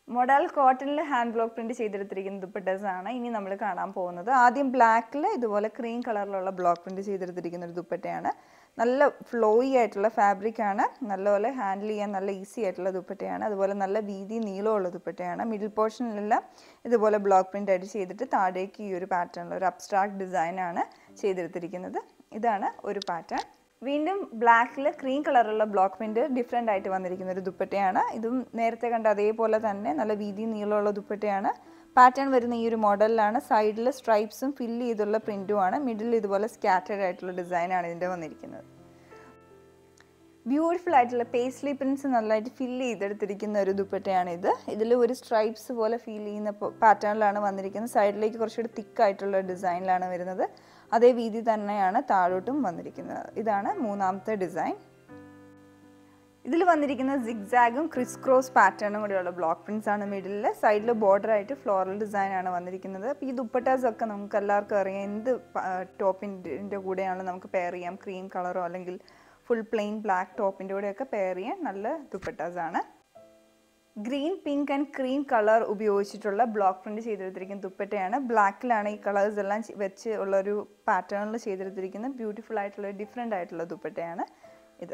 modal കോട്ടണിൽ hand block print ചെയ്തെടുത്തിരിക്കുന്ന ദുപ്പട്ടസ് ആണ് ഇനി നമ്മൾ കാണാൻ പോകുന്നത് ആദ്യം ബ്ലാക്കിൽ ഇതുപോലെ ക്രീം കളറിലുള്ള ബ്ലോക്ക് പ്രിന്റ് ചെയ്തെടുത്തിരിക്കുന്ന ഒരു ദുപ്പട്ടയാണ് നല്ല ഫ്ലോയി ആയിട്ടുള്ള ഫാബ്രിക് ആണ് നല്ലപോലെ ഹാൻഡിൽ ചെയ്യാൻ നല്ല ഈസി ആയിട്ടുള്ള ദുപ്പട്ടയാണ് അതുപോലെ നല്ല വീതി നീളമുള്ള ദുപ്പട്ടയാണ് മിഡിൽ പോർഷനിലെല്ലാം ഇതുപോലെ ബ്ലോക്ക് പ്രിന്റ് ആയിട്ട് ചെയ്തിട്ട് താഴേക്ക് ഈ ഒരു പാറ്റേണിൽ ഒരു അബ്സ്ട്രാക്ട് ഡിസൈനാണ് ചെയ്തെടുത്തിരിക്കുന്നത് ഇതാണ് ഒരു പാറ്റേൺ വീണ്ടും ബ്ലാക്കിൽ ക്രീം കളറുള്ള ബ്ലോക്ക് പ്രിന്റ് ഡിഫറെൻ്റ് ആയിട്ട് വന്നിരിക്കുന്ന ഒരു ദുപ്പട്ടയാണ് ഇതും നേരത്തെ കണ്ട അതേപോലെ തന്നെ നല്ല വീതി നീളമുള്ള ദുപ്പട്ടയാണ് പാറ്റേൺ വരുന്ന ഈ ഒരു മോഡലിലാണ് സൈഡിൽ സ്ട്രൈപ്സും ഫില്ല് ചെയ്തുള്ള പ്രിൻറ്റുമാണ് മിഡിൽ ഇതുപോലെ സ്കാറ്റേഡ് ആയിട്ടുള്ള ഡിസൈനാണ് ഇതിൻ്റെ വന്നിരിക്കുന്നത് ബ്യൂട്ടിഫുൾ ആയിട്ടുള്ള പേസ്ലി പ്രിൻസ് നല്ലതായിട്ട് ഫില്ല് ചെയ്തെടുത്തിരിക്കുന്ന ഒരു ദുപ്പട്ടയാണ് ഇത് ഇതിൽ ഒരു സ്ട്രൈപ്സ് പോലെ ഫീൽ ചെയ്യുന്ന പാറ്റേണിലാണ് വന്നിരിക്കുന്നത് സൈഡിലേക്ക് കുറച്ചുകൂടി തിക്കായിട്ടുള്ള ഡിസൈനിലാണ് വരുന്നത് അതേ വീതി തന്നെയാണ് താഴോട്ടും വന്നിരിക്കുന്നത് ഇതാണ് മൂന്നാമത്തെ ഡിസൈൻ ഇതിൽ വന്നിരിക്കുന്ന സിഗ്സാഗും ക്രിസ് ക്രോസ് പാറ്റേണും കൂടെയുള്ള ബ്ലോക്ക് പ്രിൻസ് ആണ് മിഡിലിൽ സൈഡിൽ ബോർഡർ ആയിട്ട് ഫ്ലോറൽ ഡിസൈൻ ആണ് വന്നിരിക്കുന്നത് അപ്പോൾ ഈ ദുപ്പട്ടാസ് ഒക്കെ നമുക്ക് എല്ലാവർക്കും അറിയാം എന്ത് ടോപ്പിൻ്റെ കൂടെയാണ് നമുക്ക് പെയർ ചെയ്യാം ക്രീം കളറോ അല്ലെങ്കിൽ ഫുൾ പ്ലെയിൻ ബ്ലാക്ക് ടോപ്പിൻ്റെ കൂടെയൊക്കെ പെയർ ചെയ്യാൻ നല്ല ദുപ്പട്ടാസ് ആണ് green pink and cream colour ഉപയോഗിച്ചിട്ടുള്ള ബ്ലോക്ക് പ്രിന്റ് ചെയ്തെടുത്തിരിക്കുന്ന ദുപ്പട്ടയാണ് ബ്ലാക്കിലാണ് ഈ കളേഴ്സ് എല്ലാം ചെ- വെച്ച് ഉള്ള ഒരു പാറ്റേണിൽ ചെയ്തെടുത്തിരിക്കുന്ന ബ്യൂട്ടിഫുൾ ആയിട്ടുള്ള ഡിഫറെൻ്റ് ആയിട്ടുള്ള ദുപ്പട്ടയാണ് ഇത്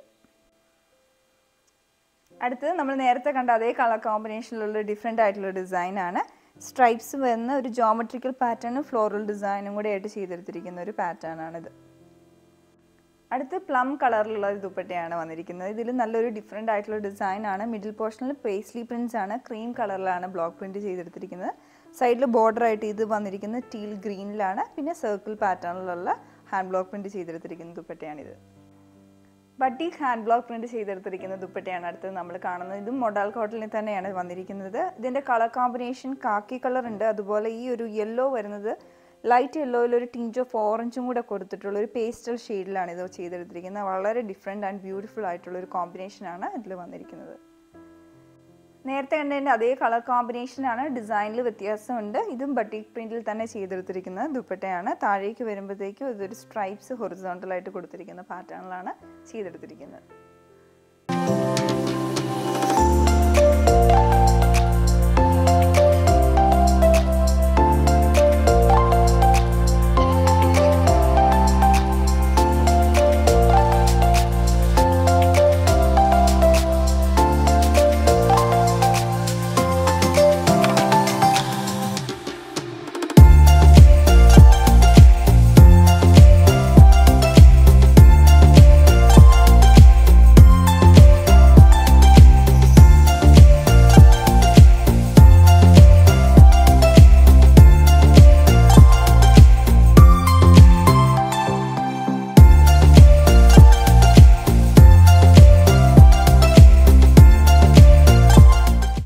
അടുത്തത് നമ്മൾ നേരത്തെ കണ്ട അതേ കളർ കോമ്പിനേഷനിലുള്ള ഡിഫറെൻ്റ് ആയിട്ടുള്ള ഡിസൈനാണ് സ്ട്രൈപ്സ് വരുന്ന ഒരു ജോമെട്രിക്കൽ പാറ്റേണും ഫ്ലോറൽ ഡിസൈനും കൂടെ ആയിട്ട് ചെയ്തെടുത്തിരിക്കുന്ന ഒരു പാറ്റേൺ ആണിത് അടുത്ത് പ്ലം കളറിലുള്ള ഒരു ദുപ്പട്ടയാണ് വന്നിരിക്കുന്നത് ഇതിൽ നല്ലൊരു ഡിഫറെൻ്റ് ആയിട്ടുള്ള ഡിസൈൻ ആണ് മിഡിൽ പോർഷനിൽ പേസ്ലി പ്രിൻസ് ആണ് ക്രീം കളറിലാണ് ബ്ലോക്ക് പ്രിന്റ് ചെയ്തെടുത്തിരിക്കുന്നത് സൈഡിൽ ബോർഡർ ആയിട്ട് ഇത് വന്നിരിക്കുന്നത് ടീൽ ഗ്രീനിലാണ് പിന്നെ സർക്കിൾ പാറ്റേണിലുള്ള ഹാൻഡ് ബ്ലോക്ക് പ്രിന്റ് ചെയ്തെടുത്തിരിക്കുന്ന ദുപ്പട്ടയാണിത് ബട്ടീക് ഹാൻഡ് ബ്ലോക്ക് പ്രിന്റ് ചെയ്തെടുത്തിരിക്കുന്ന ദുപ്പട്ടയാണ് അടുത്തത് നമ്മൾ കാണുന്നത് ഇതും മൊഡാൽ കോട്ടണിൽ തന്നെയാണ് വന്നിരിക്കുന്നത് ഇതിൻ്റെ കളർ കോമ്പിനേഷൻ കാക്കി കളർ ഉണ്ട് അതുപോലെ ഈ ഒരു യെല്ലോ വരുന്നത് ലൈറ്റ് യെല്ലോയിൽ ഒരു ടിഞ്ച് ഓഫ് ഓറഞ്ചും കൂടെ കൊടുത്തിട്ടുള്ള ഒരു പേസ്റ്റൽ ഷെയ്ഡിലാണ് ഇത് ചെയ്തെടുത്തിരിക്കുന്നത് വളരെ ഡിഫറെൻ്റ് ആൻഡ് ബ്യൂട്ടിഫുൾ ആയിട്ടുള്ള ഒരു കോമ്പിനേഷനാണ് ഇതിൽ വന്നിരിക്കുന്നത് നേരത്തെ കണ്ടതിൻ്റെ അതേ കളർ കോമ്പിനേഷനാണ് ഡിസൈനിൽ വ്യത്യാസമുണ്ട് ഇതും ബട്ടീക് പ്രിന്റിൽ തന്നെ ചെയ്തെടുത്തിരിക്കുന്ന ദുപ്പട്ടയാണ് താഴേക്ക് വരുമ്പോഴത്തേക്കും ഇതൊരു സ്ട്രൈപ്സ് ഹൊറിസോണ്ടലായിട്ട് കൊടുത്തിരിക്കുന്ന പാറ്റേണിലാണ് ചെയ്തെടുത്തിരിക്കുന്നത്